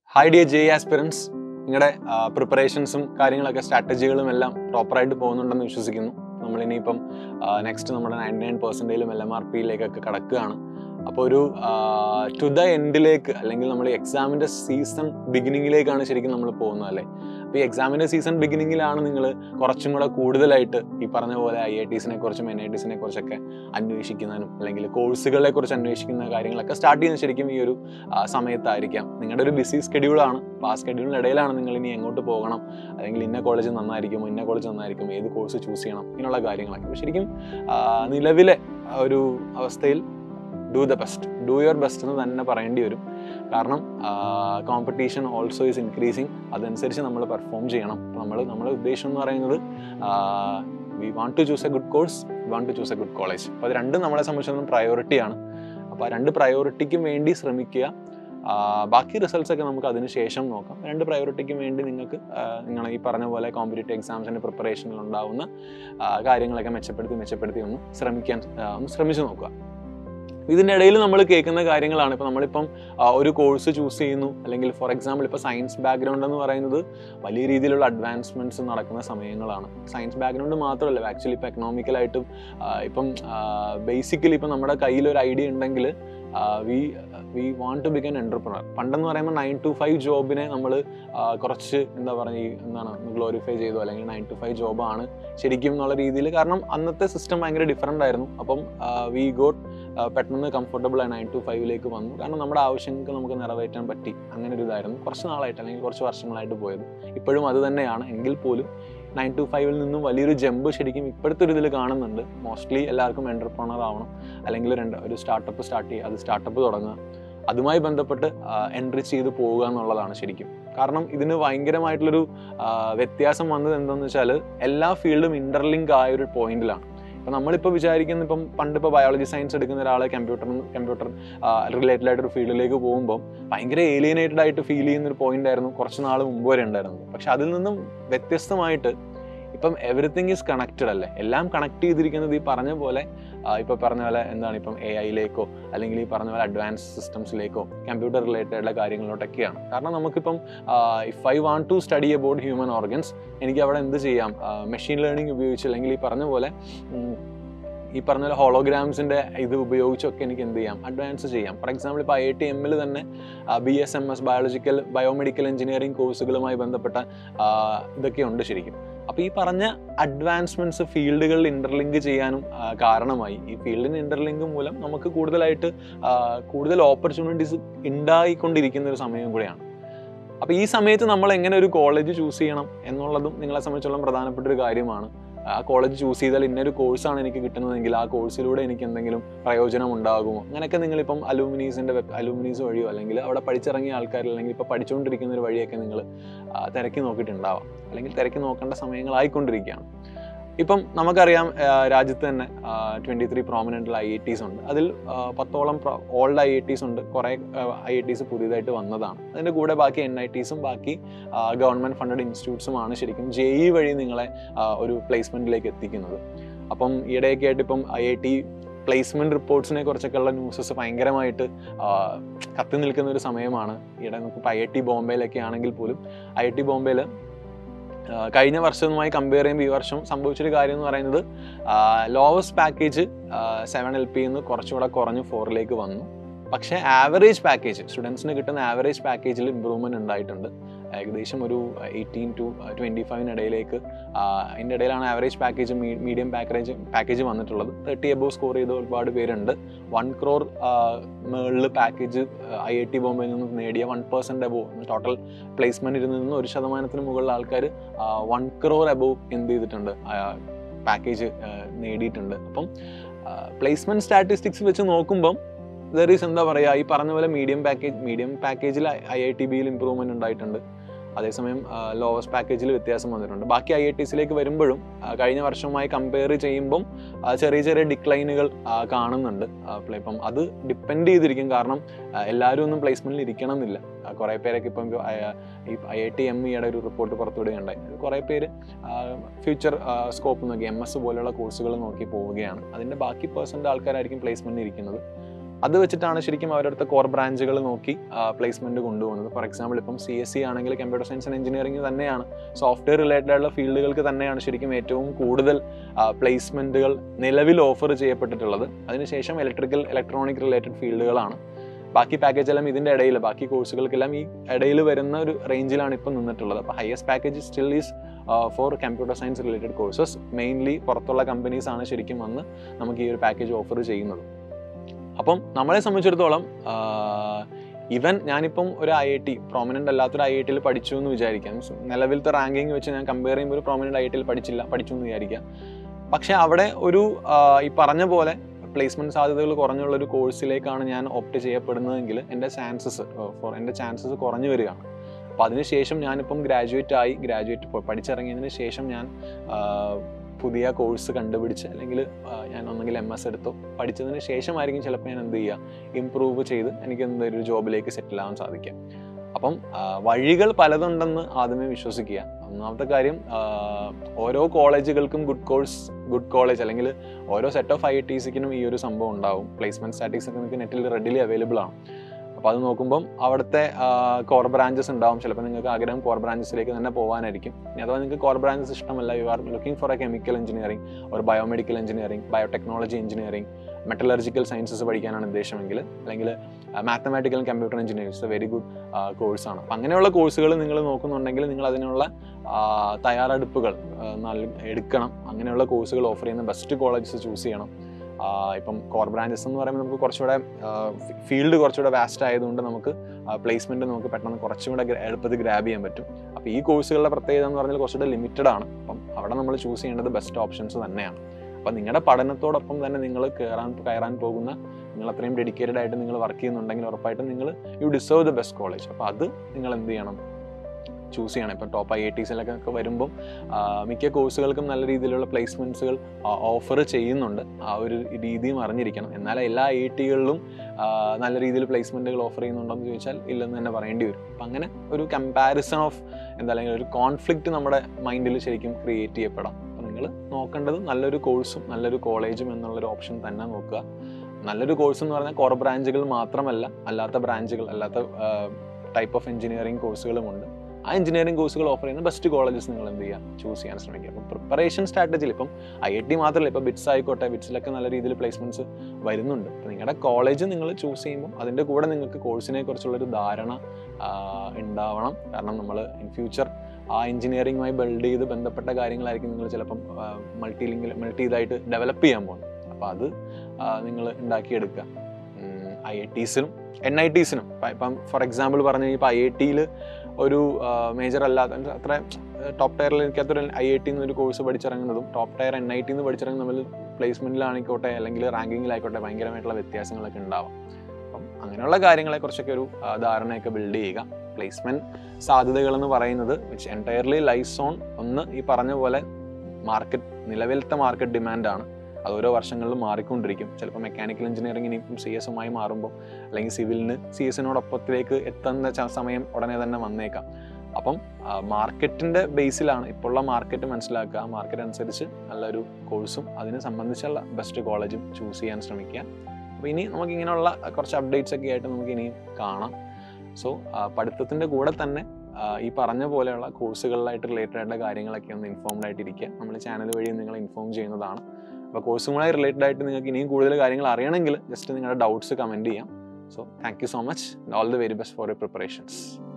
hi dear J aspirants നിങ്ങളുടെ പ്രിപ്പറേഷൻസും കാര്യങ്ങളൊക്കെ സ്ട്രാറ്റജികളും എല്ലാം പ്രോപ്പറായിട്ട് പോകുന്നുണ്ടെന്ന് വിശ്വസിക്കുന്നു നമ്മളിനിയിപ്പം നെക്സ്റ്റ് നമ്മുടെ നയൻറ്റി നയൻ പെർസെൻറ്റേജിലും എൽ എം ആർ പിയിലേക്കൊക്കെ കടക്കുകയാണ് അപ്പോൾ ഒരു ടു ദ എൻഡിലേക്ക് അല്ലെങ്കിൽ നമ്മൾ എക്സാമിൻ്റെ സീസൺ ബിഗിനിങ്ങിലേക്കാണ് ശരിക്കും നമ്മൾ പോകുന്നത് അല്ലേ അപ്പോൾ ഈ എക്സാമിൻ്റെ സീസൺ ബിഗിനിങ്ങിലാണ് നിങ്ങൾ കുറച്ചും കൂടെ കൂടുതലായിട്ട് ഈ പറഞ്ഞ പോലെ ഐ ഐ ടീസിനെ കുറിച്ചും എൻ ഐ ടീസിനെ കുറിച്ചൊക്കെ അന്വേഷിക്കുന്നതിനും അല്ലെങ്കിൽ കോഴ്സുകളെ കുറിച്ച് അന്വേഷിക്കുന്ന കാര്യങ്ങളൊക്കെ സ്റ്റാർട്ട് ചെയ്യുന്നത് ശരിക്കും ഈ ഒരു ആ, സമയത്തായിരിക്കാം നിങ്ങളുടെ ഒരു ബിസി സ്കെഡ്യൂളാണ് അപ്പോൾ ആ സ്കെഡ്യൂളിനിടയിലാണ് നിങ്ങൾ ഇനി എങ്ങോട്ട് പോകണം അല്ലെങ്കിൽ ഇന്ന കോളേജ് നന്നായിരിക്കും ഇന്ന കോളേജ് നന്നായിരിക്കും ഏത് കോഴ്സ് ചൂസ് ചെയ്യണം ഇങ്ങനെയുള്ള കാര്യങ്ങളൊക്കെ അപ്പോൾ ശരിക്കും ആ, നിലവിലെ ആ ഒരു അവസ്ഥയിൽ do the best do your best എന്ന് തന്നെ പറയേണ്ടി വരും കാരണം കോമ്പറ്റീഷൻ ഓൾസോ ഈസ് ഇൻക്രീസിങ് അതനുസരിച്ച് നമ്മൾ പെർഫോം ചെയ്യണം നമ്മൾ നമ്മുടെ ഉദ്ദേശം എന്ന് പറയുന്നത് we want to choose a good course we want to choose a good college അപ്പോൾ അത് രണ്ടും നമ്മളെ സംബന്ധിച്ചിടത്തോളം പ്രയോറിറ്റിയാണ് അപ്പോൾ ആ രണ്ട് പ്രയോറിറ്റിക്കും വേണ്ടി ശ്രമിക്കുക ആ, ബാക്കി റിസൾട്ട്സ് ഒക്കെ നമുക്ക് അതിന് ശേഷം നോക്കാം രണ്ട് പ്രയോറിറ്റിക്കും വേണ്ടി നിങ്ങൾക്ക് നിങ്ങൾ ഈ പറഞ്ഞ പോലെ കോമ്പറ്റേറ്റീവ് എക്സാംസിൻ്റെ പ്രിപ്പറേഷനിൽ ഉണ്ടാവുന്ന ആ, കാര്യങ്ങളൊക്കെ മെച്ചപ്പെടുത്തി മെച്ചപ്പെടുത്തി ഒന്ന് ശ്രമിക്കാൻ ആ, ഒന്ന് ശ്രമിച്ചു നോക്കുക ഇതിൻ്റെ ഇടയിൽ നമ്മൾ കേൾക്കുന്ന കാര്യങ്ങളാണ് ഇപ്പോൾ നമ്മളിപ്പം ആ, ഒരു കോഴ്സ് ചൂസ് ചെയ്യുന്നു അല്ലെങ്കിൽ ഫോർ എക്സാമ്പിൾ ഇപ്പോൾ സയൻസ് ബാക്ക്ഗ്രൗണ്ട് എന്ന് പറയുന്നത് വലിയ രീതിയിലുള്ള അഡ്വാൻസ്മെൻറ്റ്സ് നടക്കുന്ന സമയങ്ങളാണ് സയൻസ് ബാക്ക്ഗ്രൗണ്ട് മാത്രമല്ല ആക്ച്വലി ഇപ്പോൾ എക്കണോമിക്കലായിട്ടും ഇപ്പം ബേസിക്കലി ഇപ്പം നമ്മുടെ കയ്യിൽ ഒരു ഐഡിയ ഉണ്ടെങ്കിൽ we we want to become entrepreneur പണ്ടെന്ന് പറയുമ്പോൾ നയൻ ടു ഫൈവ് ജോബിനെ നമ്മൾ കുറച്ച് എന്താ പറയുക ഈ എന്താണ് ഗ്ലോറിഫൈ ചെയ്തു അല്ലെങ്കിൽ നയൻ ടു ഫൈവ് ജോബാണ് ശരിക്കും എന്നുള്ള രീതിയിൽ കാരണം അന്നത്തെ സിസ്റ്റം ഭയങ്കര ഡിഫറെൻ്റ് ആയിരുന്നു അപ്പം വി ഗോട്ട് പെട്ടെന്ന് കംഫർട്ടബിൾ ആയി നയൻ ടു ഫൈവിലേക്ക് വന്നു കാരണം നമ്മുടെ ആവശ്യങ്ങൾക്ക് നമുക്ക് നിറവേറ്റാൻ പറ്റി അങ്ങനെ ഒരു ഇതായിരുന്നു കുറച്ച് നാളായിട്ട് അല്ലെങ്കിൽ കുറച്ച് വർഷങ്ങളായിട്ട് പോയത് ഇപ്പോഴും അത് തന്നെയാണ് എങ്കിൽ പോലും നയൻ ടു ഫൈവിൽ നിന്നും വലിയൊരു ജമ്പ് ശരിക്കും ഇപ്പോഴത്തെ ഒരു ഇതിൽ കാണുന്നുണ്ട് മോസ്റ്റ്ലി എല്ലാവർക്കും എൻ്റർപ്രണർ ആവണം അല്ലെങ്കിൽ രണ്ട് ഒരു സ്റ്റാർട്ടപ്പ് സ്റ്റാർട്ട് ചെയ്യുക അത് സ്റ്റാർട്ടപ്പ് തുടങ്ങുക അതുമായി ബന്ധപ്പെട്ട് എൻട്രി ചെയ്ത് പോവുക എന്നുള്ളതാണ് ശരിക്കും കാരണം ഇതിന് ഭയങ്കരമായിട്ടുള്ളൊരു ആ, വ്യത്യാസം വന്നത് എന്താണെന്ന് വെച്ചാൽ എല്ലാ ഫീൽഡും ഇന്റർലിങ്ക് ആയ ഒരു പോയിന്റിലാണ് ഇപ്പം നമ്മളിപ്പോൾ വിചാരിക്കുന്ന ഇപ്പം പണ്ട് ഇപ്പോൾ ബയോളജി സയൻസ് എടുക്കുന്ന ഒരാളെ കമ്പ്യൂട്ടർ കമ്പ്യൂട്ടർ റിലേറ്റഡ് ആയിട്ടൊരു ഫീൽഡിലേക്ക് പോകുമ്പോൾ ഭയങ്കര ഏലിയനേറ്റഡ് ആയിട്ട് ഫീൽ ചെയ്യുന്ന ഒരു പോയിന്റ് ആയിരുന്നു കുറച്ച് നാൾ മുമ്പ് വരെ ഉണ്ടായിരുന്നത് പക്ഷെ അതിൽ നിന്നും വ്യത്യസ്തമായിട്ട് ഇപ്പം എവറിത്തിങ് ഈസ് കണക്റ്റഡ് അല്ലേ എല്ലാം കണക്ട് ചെയ്തിരിക്കുന്നത് ഈ പറഞ്ഞ പോലെ ആ, ഇപ്പൊ പറഞ്ഞ പോലെ എന്താണ് ഇപ്പം എ ഐയിലേക്കോ അല്ലെങ്കിൽ ഈ പറഞ്ഞ പോലെ അഡ്വാൻസ് സിസ്റ്റംസിലേക്കോ കമ്പ്യൂട്ടർ റിലേറ്റഡ് ആയിട്ടുള്ള കാര്യങ്ങളിലോട്ടൊക്കെയാണ് കാരണം നമുക്കിപ്പം if I want to study about human organs എനിക്ക് അവിടെ എന്ത് ചെയ്യാം മെഷീൻ ലേണിംഗ് ഉപയോഗിച്ച് അല്ലെങ്കിൽ ഈ പറഞ്ഞ പോലെ ഉം, ഈ പറഞ്ഞ പോലെ ഹോളോഗ്രാംസിന്റെ ഇത് ഉപയോഗിച്ചൊക്കെ എനിക്ക് എന്ത് ചെയ്യാം അഡ്വാൻസ് ചെയ്യാം ഫോർ എക്സാമ്പിൾ ഇപ്പോൾ ഐ ഐ ടി എമ്മിൽ തന്നെ B S M S biological biomedical engineering കോഴ്സുകളുമായി ബന്ധപ്പെട്ട ആ, ഇതൊക്കെ ഉണ്ട് ശരിക്കും അപ്പോൾ ഈ പറഞ്ഞ അഡ്വാൻസ്മെന്റ്സ് ഫീൽഡുകളിൽ ഇന്റർലിങ്ക് ചെയ്യാനും ആ, കാരണമായി ഈ ഫീൽഡിന് ഇന്റർലിങ്ക് മൂലം നമുക്ക് കൂടുതലായിട്ട് ആ, കൂടുതൽ ഓപ്പർച്യൂണിറ്റീസ് ഉണ്ടായിക്കൊണ്ടിരിക്കുന്ന ഒരു സമയം കൂടെയാണ് അപ്പോൾ ഈ സമയത്ത് നമ്മൾ എങ്ങനെ ഒരു കോളേജ് ചൂസ് ചെയ്യണം എന്നുള്ളതും നിങ്ങളെ സംബന്ധിച്ചോളം പ്രധാനപ്പെട്ട ഒരു കാര്യമാണ് ആ കോളേജ് ചൂസ് ചെയ്താൽ ഇന്നൊരു കോഴ്സാണ് എനിക്ക് കിട്ടുന്നതെങ്കിൽ ആ കോഴ്സിലൂടെ എനിക്ക് എന്തെങ്കിലും പ്രയോജനം ഉണ്ടാകുമോ അങ്ങനെയൊക്കെ നിങ്ങളിപ്പം അലൂമിനീസിൻ്റെ വെബ് അലൂമിനീസ് വഴിയോ അല്ലെങ്കിൽ അവിടെ പഠിച്ചിറങ്ങിയ ആൾക്കാർ അല്ലെങ്കിൽ ഇപ്പോൾ പഠിച്ചുകൊണ്ടിരിക്കുന്ന ഒരു വഴിയൊക്കെ നിങ്ങൾ തിരക്കി നോക്കിയിട്ടുണ്ടാവാം അല്ലെങ്കിൽ തിരക്കി നോക്കേണ്ട സമയങ്ങളായിക്കൊണ്ടിരിക്കുകയാണ് ഇപ്പം നമുക്കറിയാം ആ, രാജ്യത്ത് തന്നെ twenty three prominent I I Ts ഉണ്ട് അതിൽ ആ, പത്തോളം ഓൾഡ് ഐ ഐ ടീസ് ഉണ്ട് കുറേ ഐ ഐ ടീസ് പുതിയതായിട്ട് വന്നതാണ് അതിൻ്റെ കൂടെ ബാക്കി എൻ ഐ ടീസും ബാക്കി ഗവൺമെൻറ് ഫണ്ടഡ് ഇൻസ്റ്റിറ്റ്യൂട്ട്സുമാണ് ശരിക്കും ജെ ഇ വഴി നിങ്ങളെ ആ, ഒരു പ്ലേസ്മെൻറ്റിലേക്ക് എത്തിക്കുന്നത് അപ്പം ഈയിടെയൊക്കെ ആയിട്ട് ഇപ്പം ഐ ഐ ടി പ്ലേസ്മെന്റ് റിപ്പോർട്ട്സിനെ കുറിച്ചൊക്കെയുള്ള ന്യൂസസ് ഭയങ്കരമായിട്ട് ആ, കത്തി നിൽക്കുന്ന ഒരു സമയമാണ് ഈയിടെ നമുക്കിപ്പോൾ ഐ ഐ ടി ബോംബെയിലൊക്കെ ആണെങ്കിൽ പോലും ഐ ഐ ടി ബോംബെയിൽ കഴിഞ്ഞ വർഷവുമായി കമ്പയർ ചെയ്യുമ്പോൾ ഈ വർഷം സംഭവിച്ചൊരു കാര്യം എന്ന് പറയുന്നത് lowest package seven L P നിന്ന് കുറച്ചുകൂടെ കുറഞ്ഞ് ഫോറിലേക്ക് വന്നു പക്ഷേ ആവറേജ് പാക്കേജ് സ്റ്റുഡൻസിന് കിട്ടുന്ന ആവറേജ് പാക്കേജിൽ ഇമ്പ്രൂവ്മെന്റ് ഉണ്ടായിട്ടുണ്ട് ഏകദേശം ഒരു എയ്റ്റീൻ ടു ട്വൻറ്റി ഫൈവിനിടയിലേക്ക് അതിൻ്റെ ഇടയിലാണ് average package medium package package വന്നിട്ടുള്ളത് തേർട്ടി എബോവ് സ്കോർ ചെയ്ത ഒരുപാട് പേരുണ്ട് വൺ ക്രോർ മേളിൽ പാക്കേജ് ഐ ഐ ടി ബോംബെയിൽ നിന്ന് നേടിയ വൺ പെർസെൻറ്റ് എബോവ് ടോട്ടൽ പ്ലേസ്മെൻറ്റിൽ നിന്ന് ഒരു ശതമാനത്തിന് മുകളിൽ ആൾക്കാർ വൺ ക്രോർ എബോവ് എന്ത് ചെയ്തിട്ടുണ്ട് പാക്കേജ് നേടിയിട്ടുണ്ട് അപ്പം പ്ലേസ്മെൻറ്റ് സ്റ്റാറ്റിസ്റ്റിക്സ് വെച്ച് നോക്കുമ്പം ദർ ഈസ് എന്താ പറയുക ഈ പറഞ്ഞ പോലെ മീഡിയം പാക്കേജ് മീഡിയം പാക്കേജിൽ ഐ ഐ ടി ബിയിൽ ഇമ്പ്രൂവ്മെൻറ്റ് ഉണ്ടായിട്ടുണ്ട് അതേസമയം ലോവസ്റ്റ് പാക്കേജിൽ വ്യത്യാസം വന്നിട്ടുണ്ട് ബാക്കി ഐ ഐ ടിസിലേക്ക് വരുമ്പോഴും ആ, കഴിഞ്ഞ വർഷവുമായി കമ്പയർ ചെയ്യുമ്പം ആ, ചെറിയ ചെറിയ ഡിക്ലൈനുകൾ കാണുന്നുണ്ട് ആ, പ്ല- ഇപ്പം അത് ഡിപ്പെൻഡ് ചെയ്തിരിക്കും കാരണം ആ, എല്ലാവരും ഒന്നും പ്ലേസ്മെന്റിൽ ഇരിക്കണം എന്നില്ല ആ, കുറേ പേരൊക്കെ ഇപ്പം ആ, ഈ ഐ ഐ ടി എം ഇയുടെ ഒരു റിപ്പോർട്ട് പുറത്തുവിടുകയുണ്ടായി അത് കുറേ പേര് ഫ്യൂച്ചർ സ്കോപ്പ് നോക്കി എം എസ് പോലെയുള്ള കോഴ്സുകൾ നോക്കി പോവുകയാണ് അതിൻ്റെ ബാക്കി പേഴ്സൻ്റ് ആൾക്കാരായിരിക്കും പ്ലേസ്മെന്റിൽ ഇരിക്കുന്നത് അത് വെച്ചിട്ടാണ് ശരിക്കും അവരടുത്ത കോർ ബ്രാഞ്ചുകൾ നോക്കി പ്ലേസ്മെന്റ് കൊണ്ടുപോകുന്നത് ഫോർ എക്സാമ്പിൾ ഇപ്പം സി എസ് സി ആണെങ്കിൽ കമ്പ്യൂട്ടർ സയൻസ് ആൻഡ് എഞ്ചിനീയറിംഗ് തന്നെയാണ് സോഫ്റ്റ്വെയർ റിലേറ്റഡ് ആയിട്ടുള്ള ഫീൽഡുകൾക്ക് തന്നെയാണ് ശരിക്കും ഏറ്റവും കൂടുതൽ പ്ലേസ്മെന്റുകൾ നിലവിൽ ഓഫർ ചെയ്യപ്പെട്ടിട്ടുള്ളത് അതിനുശേഷം ഇലക്ട്രിക്കൽ ഇലക്ട്രോണിക് റിലേറ്റഡ് ഫീൽഡുകളാണ് ബാക്കി പാക്കേജ് എല്ലാം ഇതിൻ്റെ ഇടയിൽ ബാക്കി കോഴ്സുകൾക്കെല്ലാം ഈ ഇടയിൽ വരുന്ന ഒരു റേഞ്ചിലാണ് ഇപ്പം നിന്നിട്ടുള്ളത് അപ്പോൾ highest package still is for computer science related courses mainly പുറത്തുള്ള കമ്പനീസ് ആണ് ശരിക്കും വന്ന് നമുക്ക് ഈ ഒരു പാക്കേജ് ഓഫർ ചെയ്യുന്നത് അപ്പം നമ്മളെ സംബന്ധിച്ചിടത്തോളം ഇവൻ ഞാനിപ്പം ഒരു ഐ ഐ ടി പ്രോമിനൻ്റ് അല്ലാത്തൊരു ഐ ഐ ടിയിൽ പഠിച്ചു എന്ന് വിചാരിക്കാം Means നിലവിലത്തെ റാങ്കിങ് വെച്ച് ഞാൻ കമ്പയർ ചെയ്യുമ്പോൾ ഒരു പ്രോമിനൻ്റ് ഐ ഐ ടിയിൽ പഠിച്ചില്ല പഠിച്ചു എന്ന് വിചാരിക്കാം പക്ഷേ അവിടെ ഒരു ആ, ഈ പറഞ്ഞ പോലെ പ്ലേസ്മെന്റ് സാധ്യതകൾ കുറഞ്ഞുള്ള ഒരു കോഴ്സിലേക്കാണ് ഞാൻ ഓപ്റ്റ് ചെയ്യപ്പെടുന്നതെങ്കിൽ എൻ്റെ ചാൻസസ് ഫോർ എൻ്റെ ചാൻസസ് കുറഞ്ഞു വരികയാണ് അപ്പോൾ അതിനുശേഷം ഞാനിപ്പം ഗ്രാജുവേറ്റ് ആയി ഗ്രാജുവേറ്റ് പഠിച്ചിറങ്ങിയതിന് ശേഷം ഞാൻ ആ, പുതിയ കോഴ്സ് കണ്ടുപിടിച്ച് അല്ലെങ്കിൽ ആ, ഞാൻ ഒന്നെങ്കിൽ എം എസ് എടുത്തോ പഠിച്ചതിന് ശേഷമായിരിക്കും ചിലപ്പോൾ ഞാൻ എന്ത് ചെയ്യുക ഇമ്പ്രൂവ് ചെയ്ത് എനിക്ക് എന്തൊരു ജോബിലേക്ക് സെറ്റിൽ ആവാൻ സാധിക്കാം അപ്പം ആ, വഴികൾ പലതുണ്ടെന്ന് ആദ്യമേ വിശ്വസിക്കുക ഒന്നാമത്തെ കാര്യം ആ, ഓരോ കോളേജുകൾക്കും ഗുഡ് കോഴ്സ് ഗുഡ് കോളേജ് അല്ലെങ്കിൽ ഓരോ സെറ്റ് ഓഫ് ഐ ടി സിക്കിനും ഈ ഒരു സംഭവം ഉണ്ടാവും പ്ലേസ്മെന്റ് സ്റ്റാറ്റിക്സ് ഒക്കെ നിങ്ങൾക്ക് നെറ്റിൽ റെഡിലി അവൈലബിൾ ആണ് അപ്പോൾ അത് നോക്കുമ്പം അവിടുത്തെ കോർ ബ്രാഞ്ചസ് ഉണ്ടാവും ചിലപ്പോൾ നിങ്ങൾക്ക് ആഗ്രഹം കോർ ബ്രാഞ്ചസിലേക്ക് തന്നെ പോകാനായിരിക്കും ഇനി അഥവാ നിങ്ങൾക്ക് കോർ ബ്രാഞ്ചസ് ഇഷ്ടമല്ല you are looking for a chemical engineering ഒരു biomedical engineering biotechnology engineering metallurgical sciences പഠിക്കാനാണ് ഉദ്ദേശമെങ്കിൽ അല്ലെങ്കിൽ mathematical and computer engineering it's a very good കോഴ്സാണ് അപ്പം അങ്ങനെയുള്ള കോഴ്സുകൾ നിങ്ങൾ നോക്കുന്നുണ്ടെങ്കിൽ നിങ്ങൾ അതിനുള്ള ആ, തയ്യാറെടുപ്പുകൾ ആ, നല്ല എടുക്കണം അങ്ങനെയുള്ള കോഴ്സുകൾ ഓഫർ ചെയ്യുന്ന ബെസ്റ്റ് കോളേജസ് ചൂസ് ചെയ്യണം ആ, ഇപ്പം കോർ ബ്രാഞ്ചസ് എന്ന് പറയുമ്പോൾ നമുക്ക് കുറച്ചുകൂടെ ഫീൽഡ് കുറച്ചുകൂടെ വാസ്റ്റ് ആയതുകൊണ്ട് നമുക്ക് പ്ലേസ്മെന്റ് നമുക്ക് പെട്ടെന്ന് കുറച്ചുകൂടെ gra- എളുപ്പത്തിൽ ഗ്രാബ് ചെയ്യാൻ പറ്റും അപ്പോൾ ഈ കോഴ്സുകളുടെ പ്രത്യേകത എന്ന് പറഞ്ഞാൽ കുറച്ചുകൂടെ ലിമിറ്റഡ് ആണ് അപ്പം അവിടെ നമ്മൾ ചൂസ് ചെയ്യേണ്ടത് ബെസ്റ്റ് ഓപ്ഷൻസ് തന്നെയാണ് അപ്പം നിങ്ങളുടെ പഠനത്തോടൊപ്പം തന്നെ നിങ്ങൾ കയറാൻ കയറാൻ പോകുന്ന നിങ്ങൾ അത്രയും ഡെഡിക്കേറ്റഡ് ആയിട്ട് നിങ്ങൾ വർക്ക് ചെയ്യുന്നുണ്ടെങ്കിൽ ഉറപ്പായിട്ടും നിങ്ങൾ you deserve the best college അപ്പോൾ അത് നിങ്ങൾ എന്ത് ചെയ്യണം ചൂസ് ചെയ്യണം ഇപ്പോൾ ടോപ്പ് ഐ ഐ ടീസിലൊക്കെ ഒക്കെ വരുമ്പം ആ, മിക്ക കോഴ്സുകൾക്കും നല്ല രീതിയിലുള്ള പ്ലേസ്മെൻറ്റ്സുകൾ ഓഫർ ചെയ്യുന്നുണ്ട് ആ ഒരു രീതിയും അറിഞ്ഞിരിക്കണം എന്നാൽ എല്ലാ ഐ ഐ ടികളിലും നല്ല രീതിയിൽ പ്ലേസ്മെൻറ്റുകൾ ഓഫർ ചെയ്യുന്നുണ്ടോ എന്ന് ചോദിച്ചാൽ ഇല്ലെന്ന് തന്നെ പറയേണ്ടി വരും അപ്പം അങ്ങനെ ഒരു കമ്പാരിസൺ ഓഫ് എന്താ അല്ലെങ്കിൽ ഒരു കോൺഫ്ലിക്റ്റ് നമ്മുടെ മൈൻഡിൽ ശരിക്കും ക്രിയേറ്റ് ചെയ്യപ്പെടാം അപ്പോൾ നിങ്ങൾ നോക്കേണ്ടത് നല്ലൊരു കോഴ്സും നല്ലൊരു കോളേജും എന്നുള്ളൊരു ഓപ്ഷൻ തന്നെ നോക്കുക നല്ലൊരു കോഴ്സ് എന്ന് പറഞ്ഞാൽ കോർ ബ്രാഞ്ചുകൾ മാത്രമല്ല അല്ലാത്ത ബ്രാഞ്ചുകൾ അല്ലാത്ത ടൈപ്പ് ഓഫ് എഞ്ചിനീയറിംഗ് കോഴ്സുകളുമുണ്ട് ആ എഞ്ചിനീയറിംഗ് കോഴ്സുകൾ ഓഫർ ചെയ്യുന്ന ബെസ്റ്റ് കോളേജസ് നിങ്ങൾ എന്ത് ചെയ്യുക ചൂസ് ചെയ്യാൻ ശ്രമിക്കുക അപ്പോൾ പ്രിപ്പറേഷൻ സ്ട്രാറ്റജിയിൽ ഇപ്പം ഐ ഐ ടി മാത്രമല്ല ഇപ്പോൾ ബിറ്റ്സ് ആയിക്കോട്ടെ ബിറ്റ്സിലൊക്കെ നല്ല രീതിയിൽ പ്ലേസ്മെന്റ്സ് വരുന്നുണ്ട് അപ്പോൾ നിങ്ങളുടെ കോളേജ് നിങ്ങൾ ചൂസ് ചെയ്യുമ്പോൾ അതിൻ്റെ കൂടെ നിങ്ങൾക്ക് കോഴ്സിനെ കുറിച്ചുള്ളൊരു ധാരണ ആ, ഉണ്ടാവണം കാരണം നമ്മൾ ഇൻ ഫ്യൂച്ചർ ആ എഞ്ചിനീയറിംഗുമായി ബിൽഡ് ചെയ്ത് ബന്ധപ്പെട്ട കാര്യങ്ങളായിരിക്കും നിങ്ങൾ ചിലപ്പം മൾട്ടി ലിങ്കിൽ മൾട്ടി ഇതായിട്ട് ഡെവലപ്പ് ചെയ്യാൻ പോകുന്നത് അപ്പോൾ അത് നിങ്ങൾ ഉണ്ടാക്കിയെടുക്കുക ഐ ഐ ടീസിനും എൻ ഐ ടീസിനും ഇപ്പം ഫോർ എക്സാമ്പിൾ പറഞ്ഞു കഴിഞ്ഞാൽ ഇപ്പോൾ ഐ ഐ ടിയിൽ ഒരു മേജർ അല്ലാത്ത അത്ര ടോപ്പ് ടയറിൽ എനിക്കത്തൊരു ഐ ഐ ടി ഒരു കോഴ്സ് പഠിച്ചിറങ്ങുന്നതും top tier N I T എന്ന് പഠിച്ചിറങ്ങുന്ന തമ്മിൽ പ്ലേസ്മെന്റിലായിക്കോട്ടെ അല്ലെങ്കിൽ റാങ്കിങ്ങിലായിക്കോട്ടെ ഭയങ്കരമായിട്ടുള്ള വ്യത്യാസങ്ങളൊക്കെ ഉണ്ടാവാം അപ്പം അങ്ങനെയുള്ള കാര്യങ്ങളെക്കുറിച്ചൊക്കെ ഒരു ആ, ധാരണയൊക്കെ ബിൽഡ് ചെയ്യുക പ്ലേസ്മെന്റ് സാധ്യതകൾ എന്ന് പറയുന്നത് വിച്ച് എൻറ്റയർലി ലൈസ് ഓൺ ഒന്ന് ഈ പറഞ്ഞ പോലെ മാർക്കറ്റ് നിലവിലത്തെ മാർക്കറ്റ് ഡിമാൻഡാണ് അത് ഓരോ വർഷങ്ങളിലും മാറിക്കൊണ്ടിരിക്കും ചിലപ്പോൾ മെക്കാനിക്കൽ എഞ്ചിനീയറിംഗ് ഇനിയിപ്പം സി എസ് എമ്മായി മാറുമ്പോൾ അല്ലെങ്കിൽ സിവിലിന് സി എസിനോടൊപ്പത്തിലേക്ക് എത്തുന്ന ച- സമയം ഉടനെ തന്നെ വന്നേക്കാം അപ്പം മാർക്കറ്റിൻ്റെ ബേസിലാണ് ഇപ്പോഴുള്ള മാർക്കറ്റ് മനസ്സിലാക്കുക ആ മാർക്കറ്റ് അനുസരിച്ച് നല്ലൊരു കോഴ്സും അതിനെ സംബന്ധിച്ചുള്ള ബെസ്റ്റ് കോളേജും ചൂസ് ചെയ്യാൻ ശ്രമിക്കുക അപ്പോൾ ഇനി നമുക്ക് ഇങ്ങനെയുള്ള കുറച്ച് അപ്ഡേറ്റ്സ് ഒക്കെ ആയിട്ട് നമുക്ക് ഇനിയും കാണാം സോ പഠിത്തത്തിൻ്റെ കൂടെ തന്നെ ആ, ഈ പറഞ്ഞ പോലെയുള്ള കോഴ്സുകളിലായിട്ട് റിലേറ്റഡ് ആയിട്ടുള്ള കാര്യങ്ങളൊക്കെ ഒന്ന് ഇൻഫോംഡ് ആയിട്ടിരിക്കുക നമ്മൾ ചാനൽ വഴി നിങ്ങളെ ഇൻഫോം ചെയ്യുന്നതാണ് അപ്പോൾ കോഴ്സുമായി റിലേറ്റഡ് ആയിട്ട് നിങ്ങൾക്ക് ഇനിയും കൂടുതൽ കാര്യങ്ങൾ അറിയണമെങ്കിൽ ജസ്റ്റ് നിങ്ങളുടെ ഡൗട്ട്സ് കമൻറ്റ് ചെയ്യാം so thank you so much all the very best for your preparations